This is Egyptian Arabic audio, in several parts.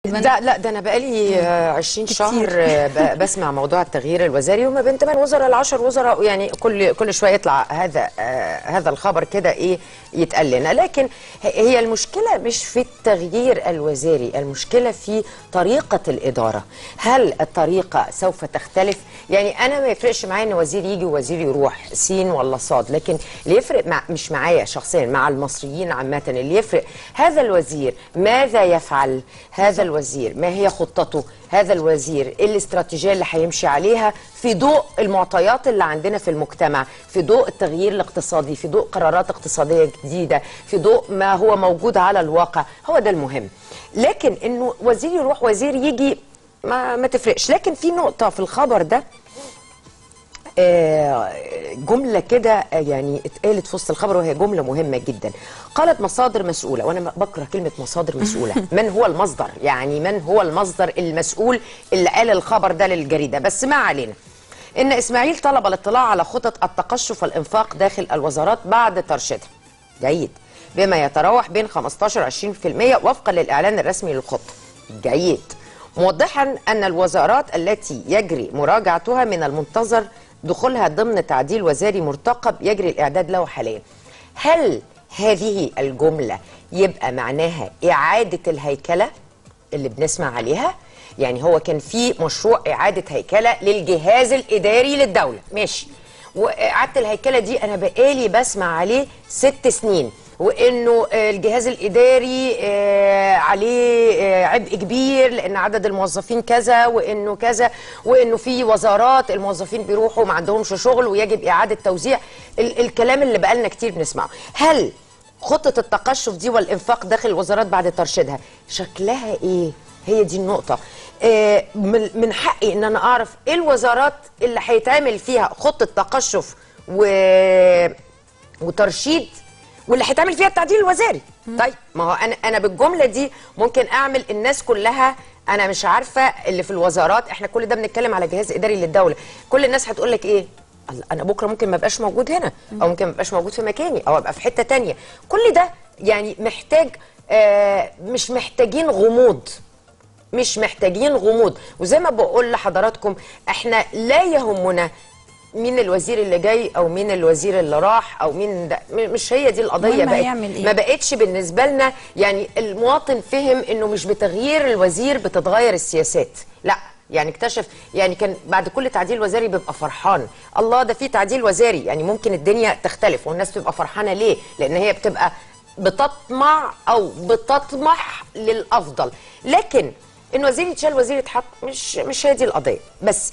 لا لا ده انا بقالي آه، 20 شهر آه، ب- بسمع موضوع التغيير الوزاري وما بين 8 وزراء ل 10 وزراء يعني كل كل شويه يطلع هذا آه، هذا الخبر كده ايه يتقال لنا لكن ه- هي المشكله مش في التغيير الوزاري المشكله في طريقه الاداره هل الطريقه سوف تختلف يعني انا ما يفرقش معايا ان وزير يجي ووزير يروح سين ولا صاد لكن اللي يفرق مع مش معايا شخصيا مع المصريين عامه اللي يفرق هذا الوزير ماذا يفعل هذا الوزير ما هي خطته هذا الوزير ايه الاستراتيجيه اللي هيمشي عليها في ضوء المعطيات اللي عندنا في المجتمع في ضوء التغيير الاقتصادي في ضوء قرارات اقتصاديه جديده في ضوء ما هو موجود على الواقع هو ده المهم لكن انه وزير يروح وزير يجي ما ما تفرقش لكن في نقطه في الخبر ده آه، جملة كده آه، يعني اتقالت في وسط الخبر وهي جملة مهمة جدا قالت مصادر مسؤولة وأنا بكره كلمة مصادر مسؤولة من هو المصدر يعني من هو المصدر المسؤول اللي قال الخبر ده للجريدة بس ما علينا إن إسماعيل طلب الاطلاع على خطط التقشف والإنفاق داخل الوزارات بعد ترشيدها جيد بما يتراوح بين 15 و 20% وفقا للإعلان الرسمي للخطة جيد موضحا أن الوزارات التي يجري مراجعتها من المنتظر دخولها ضمن تعديل وزاري مرتقب يجري الإعداد له حاليا هل هذه الجملة يبقى معناها إعادة الهيكلة اللي بنسمع عليها يعني هو كان في مشروع إعادة هيكلة للجهاز الإداري للدولة ماشي وإعادة الهيكلة دي أنا بقالي بسمع عليه ست سنين وانه آه، الجهاز الاداري آه، عليه آه، عبء كبير لان عدد الموظفين كذا وانه كذا وانه في وزارات الموظفين بيروحوا ما عندهمش شغل ويجب اعاده توزيع ال الكلام اللي بقالنا كتير بنسمعه هل خطه التقشف دي والانفاق داخل الوزارات بعد ترشيدها شكلها ايه هي دي النقطه آه، من من حقي ان انا اعرف ايه الوزارات اللي هيتعمل فيها خطه تقشف و وترشيد واللي هيتعمل فيها التعديل الوزاري طيب ما هو انا انا بالجمله دي ممكن اعمل الناس كلها انا مش عارفه اللي في الوزارات احنا كل ده بنتكلم على جهاز اداري للدوله كل الناس هتقول لك ايه الله، انا بكره ممكن ما ابقاش موجود هنا او ممكن ما ابقاش موجود في مكاني او ابقى في حته تانية كل ده يعني محتاج آه مش محتاجين غموض مش محتاجين غموض وزي ما بقول لحضراتكم احنا لا يهمنا مين الوزير اللي جاي او مين الوزير اللي راح او مين ده م- مش هي دي القضيه المهم بقت هيعمل إيه؟ ما بقتش بالنسبه لنا يعني المواطن فهم انه مش بتغيير الوزير بتتغير السياسات لا يعني اكتشف يعني كان بعد كل تعديل وزاري بيبقى فرحان الله ده في تعديل وزاري يعني ممكن الدنيا تختلف والناس تبقى فرحانه ليه لان هي بتبقى بتطمع او بتطمح للافضل لكن ان وزير يتشال وزير يتحط مش مش هي دي القضيه بس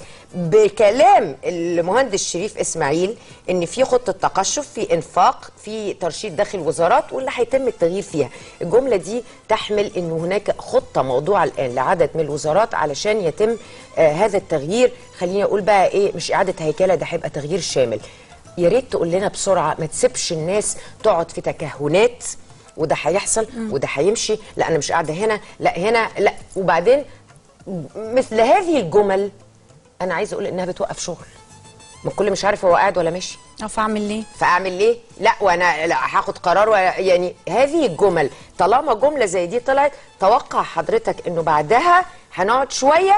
بكلام المهندس شريف اسماعيل ان في خطه تقشف في انفاق في ترشيد داخل وزارات واللي هيتم التغيير فيها الجمله دي تحمل ان هناك خطه موضوعه الان لعدد من الوزارات علشان يتم آه هذا التغيير خليني اقول بقى ايه مش اعاده هيكله ده هيبقى تغيير شامل يا ريت تقول لنا بسرعه ما تسيبش الناس تقعد في تكهنات وده هيحصل وده هيمشي لا انا مش قاعده هنا لا هنا لا وبعدين مثل هذه الجمل انا عايزه اقول انها بتوقف شغل ما الكل مش عارف هو قاعد ولا ماشي أو فاعمل ليه فاعمل ليه لا وانا لا هاخد قرار ولا يعني هذه الجمل طالما جمله زي دي طلعت توقع حضرتك انه بعدها هنقعد شويه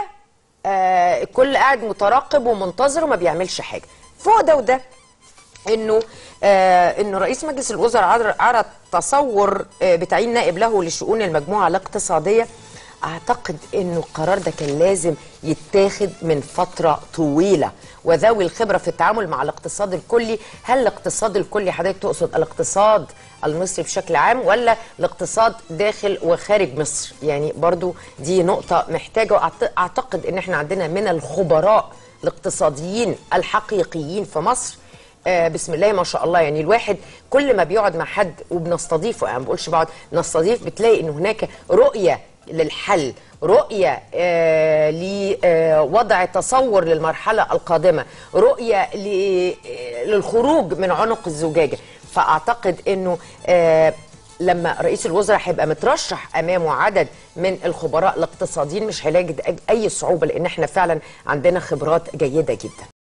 آه الكل قاعد مترقب ومنتظر وما بيعملش حاجه فوق ده وده انه آه انه رئيس مجلس الوزراء عرض- عرض تصور آه بتعيين نائب له لشؤون المجموعه الاقتصاديه اعتقد انه القرار ده كان لازم يتاخد من فتره طويله وذوي الخبره في التعامل مع الاقتصاد الكلي هل الاقتصاد الكلي حضرتك تقصد الاقتصاد المصري بشكل عام ولا الاقتصاد داخل وخارج مصر يعني برضو دي نقطه محتاجه وأعت- اعتقد ان احنا عندنا من الخبراء الاقتصاديين الحقيقيين في مصر آه بسم الله ما شاء الله يعني الواحد كل ما بيقعد مع حد وبنستضيفه يعني ما بقولش بقعد نستضيف بتلاقي ان هناك رؤيه للحل رؤيه آه لوضع تصور للمرحله القادمه رؤيه ل- آه، للخروج من عنق الزجاجه فاعتقد انه آه لما رئيس الوزراء هيبقى مترشح امامه عدد من الخبراء الاقتصاديين مش هيلاقي اي صعوبه لان احنا فعلا عندنا خبرات جيده جدا